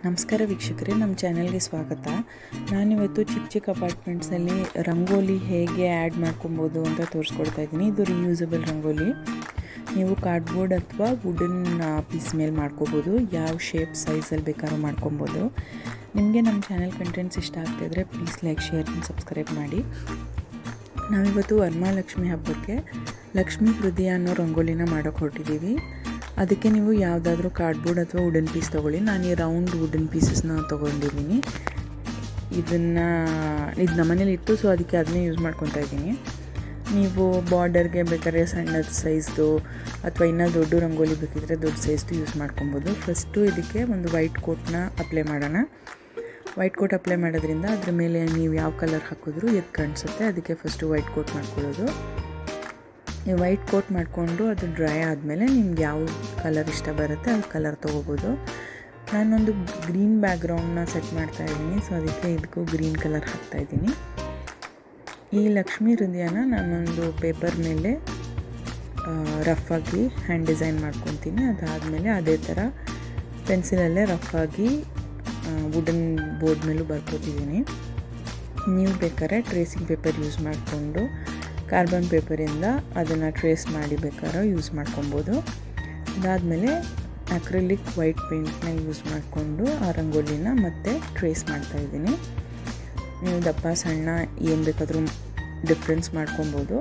ನಮಸ್ಕಾರ ವೀಕ್ಷಕರೇ ನಮ್ಮ ಚಾನಲ್ಗೆ ಸ್ವಾಗತ ನಾನಿವತ್ತು ಚಿಕ್ಕ ಚಿಕ್ಕ ಅಪಾರ್ಟ್ಮೆಂಟ್ಸಲ್ಲಿ ರಂಗೋಲಿ ಹೇಗೆ ಆ್ಯಡ್ ಮಾಡ್ಕೊಬೋದು ಅಂತ ತೋರಿಸ್ಕೊಡ್ತಾ ಇದ್ದೀನಿ ಇದು ರಿಯೂಸಬಲ್ ರಂಗೋಲಿ ನೀವು ಕಾರ್ಡ್ಬೋರ್ಡ್ ಅಥವಾ ವುಡನ್ ಪೀಸ್ ಮೇಲೆ ಮಾಡ್ಕೋಬೋದು ಯಾವ ಶೇಪ್ ಸೈಜಲ್ಲಿ ಬೇಕಾದ್ರೂ ಮಾಡ್ಕೊಬೋದು ನಿಮಗೆ ನಮ್ಮ ಚಾನಲ್ ಕಂಟೆಂಟ್ಸ್ ಇಷ್ಟ ಆಗ್ತಾಯಿದ್ರೆ please like share and subscribe ಮಾಡಿ ನಾವಿವತ್ತು ವರಮಹಾಲಕ್ಷ್ಮಿ ಹಬ್ಬಕ್ಕೆ ಲಕ್ಷ್ಮೀ ಹೃದಯ ಅನ್ನೋ ರಂಗೋಲಿನ ಮಾಡೋಕ್ಕೆ ಹೊರಟಿದ್ದೀವಿ ಅದಕ್ಕೆ ನೀವು ಯಾವುದಾದ್ರೂ ಕಾರ್ಡ್ಬೋರ್ಡ್ ಅಥವಾ ವುಡನ್ ಪೀಸ್ ತೊಗೊಳ್ಳಿ ನಾನು ಈ ರೌಂಡ್ ವುಡನ್ ಪೀಸಸ್ನ ತೊಗೊಂಡಿದ್ದೀನಿ ಇದನ್ನು ಇದು ನಮ್ಮನೇಲಿ ಇತ್ತು ಸೊ ಅದಕ್ಕೆ ಅದನ್ನೇ ಯೂಸ್ ಮಾಡ್ಕೊತಾ ಇದ್ದೀನಿ ನೀವು ಬಾರ್ಡರ್ಗೆ ಬೇಕಾದ್ರೆ ಸಣ್ಣದ ಸೈಜ್ದು ಅಥವಾ ಇನ್ನೂ ದೊಡ್ಡ ರಂಗೋಲಿ ಬೇಕಿದ್ರೆ ದೊಡ್ಡ ಸೈಜ್ದು ಯೂಸ್ ಮಾಡ್ಕೊಬೋದು ಫಸ್ಟು ಇದಕ್ಕೆ ಒಂದು ವೈಟ್ ಕೋಟ್ನ ಅಪ್ಲೈ ಮಾಡೋಣ ವೈಟ್ ಕೋಟ್ ಅಪ್ಲೈ ಮಾಡೋದ್ರಿಂದ ಅದ್ರ ಮೇಲೆ ನೀವು ಯಾವ ಕಲರ್ ಹಾಕಿದ್ರೂ ಎದ್ದು ಕಾಣಿಸುತ್ತೆ ಅದಕ್ಕೆ ಫಸ್ಟು ವೈಟ್ ಕೋಟ್ ಮಾಡ್ಕೊಳ್ಳೋದು ನೀವು ವೈಟ್ ಕೋಟ್ ಮಾಡಿಕೊಂಡು ಅದು ಡ್ರೈ ಆದಮೇಲೆ ನಿಮ್ಗೆ ಯಾವ ಕಲರ್ ಇಷ್ಟ ಬರುತ್ತೆ ಅದು ಕಲರ್ ತೊಗೋಬೋದು ನಾನೊಂದು ಗ್ರೀನ್ ಬ್ಯಾಕ್ಗ್ರೌಂಡ್ನ ಸೆಟ್ ಮಾಡ್ತಾ ಇದ್ದೀನಿ ಸೊ ಅದಕ್ಕೆ ಇದಕ್ಕೂ ಗ್ರೀನ್ ಕಲರ್ ಹಾಕ್ತಾ ಇದ್ದೀನಿ ಈ ಲಕ್ಷ್ಮೀ ಹೃದಯನ ನಾನೊಂದು ಪೇಪರ್ ಮೇಲೆ ರಫ್ ಆಗಿ ಹ್ಯಾಂಡ್ ಡಿಸೈನ್ ಮಾಡ್ಕೊತೀನಿ ಅದಾದಮೇಲೆ ಅದೇ ಥರ ಪೆನ್ಸಿಲಲ್ಲೇ ರಫ್ ಆಗಿ ವುಡನ್ ಬೋರ್ಡ್ ಮೇಲೂ ಬರ್ಕೋತಿದ್ದೀನಿ ನೀವು ಬೇಕಾದ್ರೆ ಟ್ರೇಸಿಂಗ್ ಪೇಪರ್ ಯೂಸ್ ಮಾಡಿಕೊಂಡು ಕಾರ್ಬನ್ ಪೇಪರಿಂದ ಅದನ್ನು ಟ್ರೇಸ್ ಮಾಡಿ ಬೇಕಾದ್ರೆ ಯೂಸ್ ಮಾಡ್ಕೊಬೋದು ಅದಾದಮೇಲೆ ಅಕ್ರಿಲಿಕ್ ವೈಟ್ ಪೇಂಟ್ನ ಯೂಸ್ ಮಾಡಿಕೊಂಡು ಆ ರಂಗೋಲಿನ ಮತ್ತೆ ಟ್ರೇಸ್ ಮಾಡ್ತಾಯಿದ್ದೀನಿ ನೀವು ದಪ್ಪ ಸಣ್ಣ ಏನು ಬೇಕಾದರೂ ಡಿಫ್ರೆನ್ಸ್ ಮಾಡ್ಕೊಬೋದು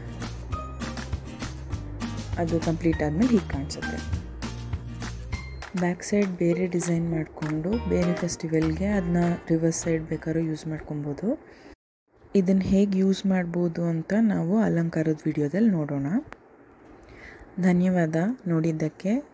ಅದು ಕಂಪ್ಲೀಟ್ ಆದಮೇಲೆ ಹೀಗೆ ಕಾಣಿಸುತ್ತೆ ಬ್ಯಾಕ್ ಸೈಡ್ ಬೇರೆ ಡಿಸೈನ್ ಮಾಡಿಕೊಂಡು ಬೇರೆ ಫೆಸ್ಟಿವಲ್ಗೆ ಅದನ್ನ ರಿವರ್ಸ್ ಸೈಡ್ ಬೇಕಾದ್ರೂ ಯೂಸ್ ಮಾಡ್ಕೊಬೋದು ಇದನ್ನು ಹೇಗೆ ಯೂಸ್ ಮಾಡ್ಬೋದು ಅಂತ ನಾವು ಅಲಂಕಾರದ ವಿಡಿಯೋದಲ್ಲಿ ನೋಡೋಣ ಧನ್ಯವಾದ ನೋಡಿದ್ದಕ್ಕೆ